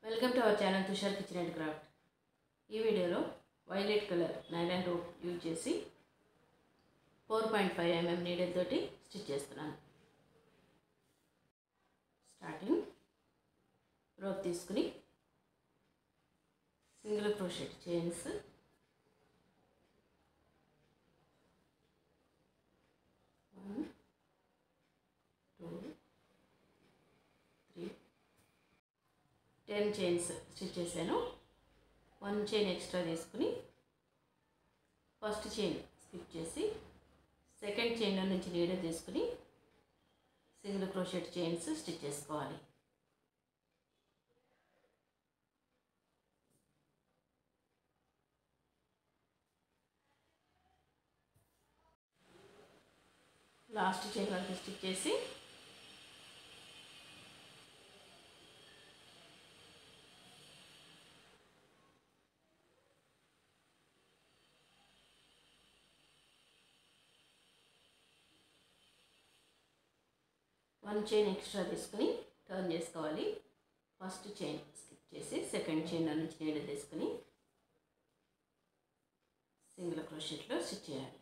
Welcome to our channel Tushar kitchen and craft ఈ వీడియోలో violet colour nylon rope use చేసి four point five MM needle తోటి stitch చేస్తున్నాను starting rope తీసుకుని single crochet chains one two three ten chains stitch చేశాను one chain extra తీసుకుని first chain skip చేసి second చైన్లో నుంచి నీడర్ తీసుకుని సింగిల్ క్రోషెట్ చైన్స్ స్టిచ్ చేసుకోవాలి లాస్ట్ చైన్ వరకు స్టిచ్ చేసి వన్ చైన్ ఎక్స్ట్రా తీసుకుని టర్న్ చేసుకోవాలి ఫస్ట్ చైన్ స్కిప్ చేసి సెకండ్ చైన్ నుంచి నీడ తీసుకుని సింగిల్ క్రోషెట్లో స్టిచ్ చేయాలి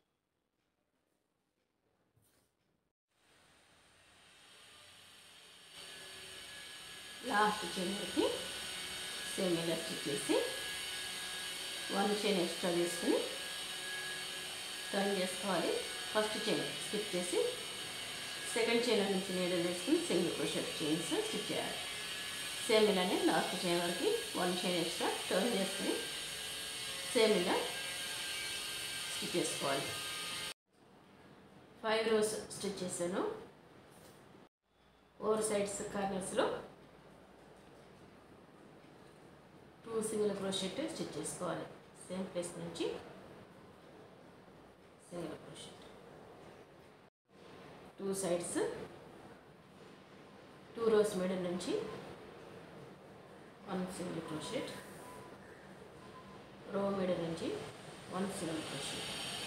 లాస్ట్ చైన్ వరకు సేమ్ ఇలా స్టిచ్ చేసి వన్ చైన్ ఎక్స్ట్రా తీసుకుని టర్న్ చేసుకోవాలి ఫస్ట్ చైన్ స్కిప్ చేసి సెకండ్ చైన్ నుంచి నీడలు తీసుకుని సింగిల్ క్రోషెట్ చైన్స్ స్టిచ్ చేయాలి సేమ్ ఇలానే లాస్ట్ చైన్ వరకు వన్ చైన్ ఎక్స్ట్రా టర్న్ చేసుకుని సేమ్ ఇలా స్టిచ్ చేసుకోవాలి ఫైవ్ రోస్ స్టిచ్ చేశాను ఫోర్ సైడ్స్ కార్నర్స్లో టూ సింగిల్ క్రోషెట్ స్టిచ్ చేసుకోవాలి సేమ్ ప్లేస్ నుంచి single crochet two sides two rows middle నుంచి one single crochet row middle నుంచి one single crochet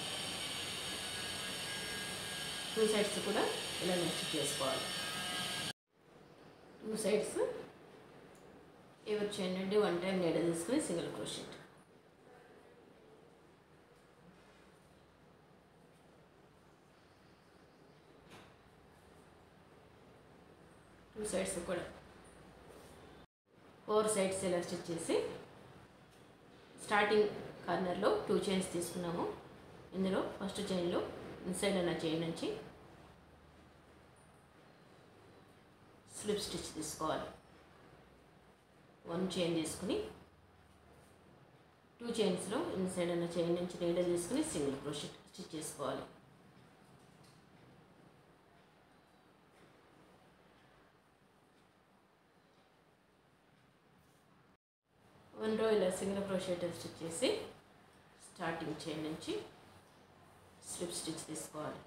two sides కూడా ఇలా స్టిచ్ చేసుకోవాలి టూ సైడ్స్ ఎవరు చేయండి వన్ టైం నీడ తీసుకుని సింగిల్ క్రోషెట్ టూ సైడ్స్ కూడా ఫోర్ సైడ్స్ ఇలా స్టిచ్ చేసి స్టార్టింగ్ కార్నర్లో టూ చైన్స్ తీసుకున్నాము ఇందులో ఫస్ట్ చైన్లో ఇన్సైడ్ ఉన్న చైన్ నుంచి స్లిప్ స్టిచ్ తీసుకోవాలి వన్ చైన్ తీసుకుని టూ చైన్స్లో ఇన్సైడ్ ఉన్న చైన్ నుంచి నీడలు తీసుకుని సింగిల్ క్రోషెట్ స్టిచ్ చేసుకోవాలి వన్ రో ఇలా సింగిల్ క్రోషెట్ స్టిచ్ చేసి స్టార్టింగ్ చైన్ నుంచి స్లిప్ స్టిచ్ తీసుకోవాలి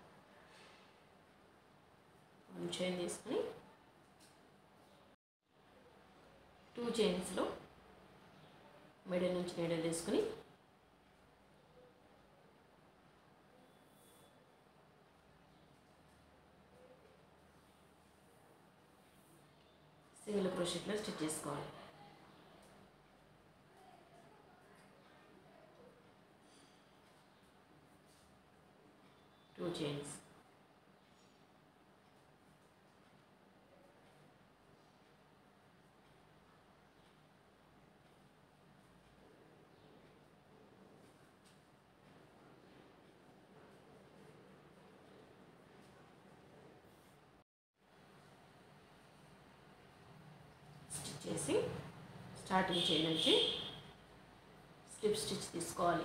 వన్ చైన్ తీసుకుని టూ చైన్స్లో మిడిల్ నుంచి నీడలు తీసుకుని సింగిల్ క్రోషెట్లో స్టిచ్ చేసుకోవాలి టూ చైన్స్ స్టిచ్ చేసి స్టార్టింగ్ చైన్ నుంచి స్లిప్ స్టిచ్ తీసుకోవాలి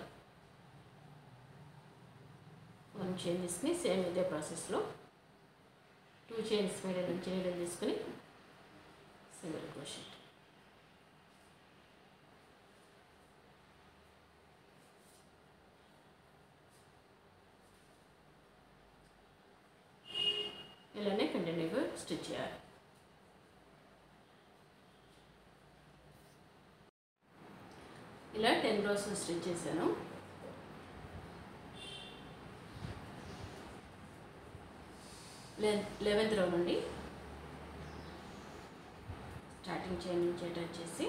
వన్ చైన్ తీసుకుని సేమ్ ఇదే ప్రాసెస్లో టూ చైన్స్ మీద నుంచి నీడలు తీసుకుని సింగిల్ క్రోషెట్ ఇలానే కంటిన్యూగా స్టిచ్ చేయాలి ఇలా టెన్ రోస్ స్టిచ్ చేశాను లెవెన్త్ రో నుండి స్టార్టింగ్ చైన్ నుంచి అటాచ్ చేసి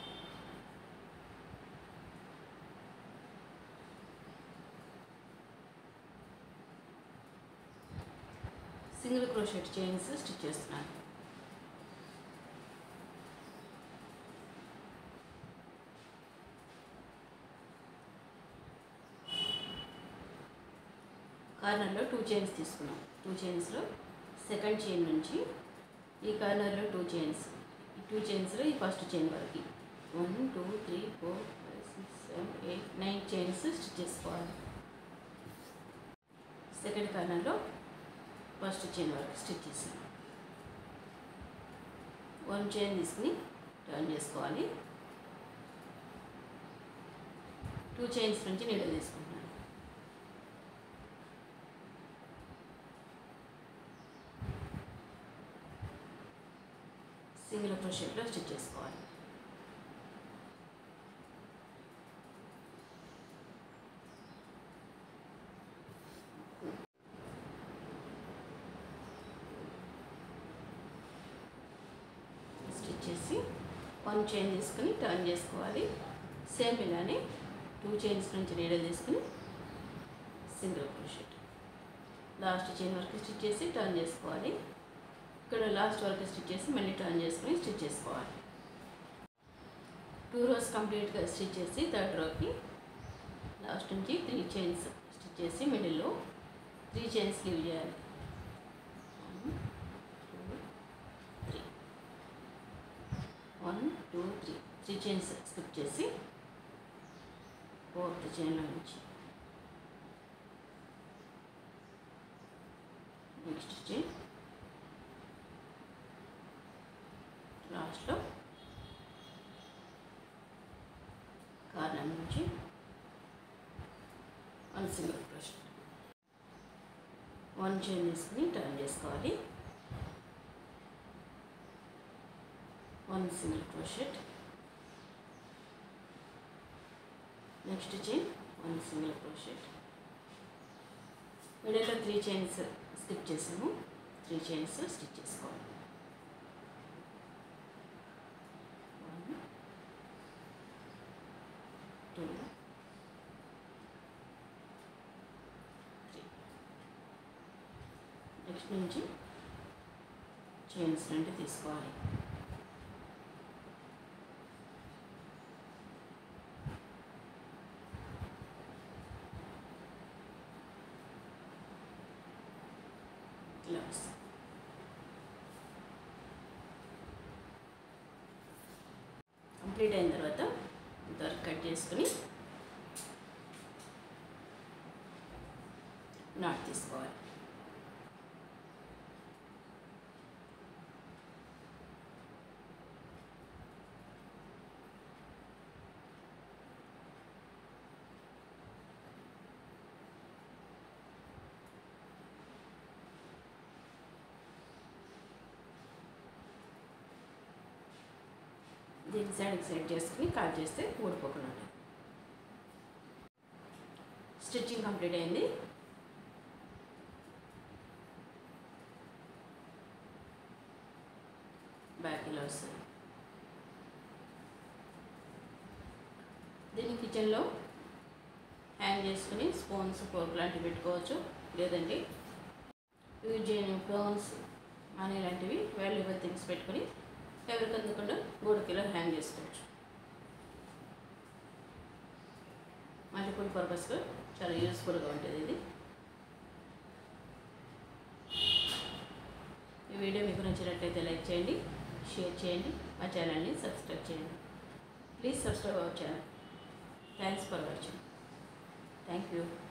సింగిల్ క్రోషెట్ చైన్స్ స్టిచ్ చేస్తున్నాను కార్నర్లో టూ చైన్స్ తీసుకున్నాం టూ చైన్స్లో సెకండ్ చైన్ నుంచి ఈ కార్నర్లో టూ చైన్స్ ఈ టూ చైన్స్లో ఈ ఫస్ట్ చైన్ వరకు one two three four five six seven eight nine chains stitch చేసుకోవాలి సెకండ్ కార్నర్లో ఫస్ట్ చైన్ వరకు స్టిచ్ చేసాను వన్ చైన్ తీసుకుని టర్న్ చేసుకోవాలి టూ చైన్స్ నుంచి నీడలు తీసుకుంటున్నాను సింగిల్ క్రోషెట్లో స్టిచ్ చేసుకోవాలి స్టిచ్ చేసి వన్ చైన్ తీసుకుని టర్న్ చేసుకోవాలి సేమ్ ఇలానే టూ చైన్స్ నుంచి నీడలు తీసుకుని సింగిల్ క్రోషెట్ లాస్ట్ చైన్ వరకు స్టిచ్ చేసి టర్న్ చేసుకోవాలి ఇక్కడ లాస్ట్ వరకు స్టిచ్ చేసి మళ్ళీ టర్న్ చేసుకుని స్టిచ్ చేసుకోవాలి టూ రోస్ కంప్లీట్గా స్టిచ్ చేసి థర్డ్ రోకి లాస్ట్ నుంచి త్రీ చైన్స్ స్టిచ్ చేసి మిడిల్లో త్రీ చైన్స్ లీవ్ చేయాలి one two three one two three three chains skip చేసి ఫోర్త్ చైన్లో నుంచి నెక్స్ట్ చైన్ లాస్ట్లో కార్నర్ నుంచి one single crochet one chain తీసుకుని టర్న్ చేసుకోవాలి one single crochet next chain one single crochet మిడిల్లో త్రీ చైన్స్ స్కిప్ చేసాము త్రీ చైన్స్ స్టిచ్ చేసుకోవాలి వన్ టూ త్రీ నెక్స్ట్ నుంచి చైన్స్ నుండి తీసుకోవాలి ఇలా వస్తుంది కంప్లీట్ అయిన తర్వాత ఇంతవరకు కట్ చేసుకుని నాట్ తీసుకోవాలి దీని సైడ్కి సెట్ చేసుకుని కాల్ చేస్తే ఊడిపోకుండా ఉంటుంది. స్టిచ్చింగ్ కంప్లీట్ అయింది బ్యాక్ ఇలా వస్తుంది దీన్ని కిచెన్లో హ్యాంగ్ చేసుకుని స్పూన్స్ ఫోర్క్ లాంటివి పెట్టుకోవచ్చు లేదంటే యూజ్ చేయని ఫ్లోన్స్ మనీ లాంటివి వాల్యుబుల్ థింగ్స్ పెట్టుకుని ఎవరికి అందకుండా గోడకిలో హ్యాంగ్ చేసుకోవచ్చు మల్టిపుల్ పర్పస్గా చాలా యూస్ఫుల్గా ఉంటుంది ఇది ఈ వీడియో మీకు నచ్చినట్లయితే లైక్ చేయండి షేర్ చేయండి మా ఛానల్ని సబ్స్క్రైబ్ చేయండి please subscribe our channel thanks for watching thank you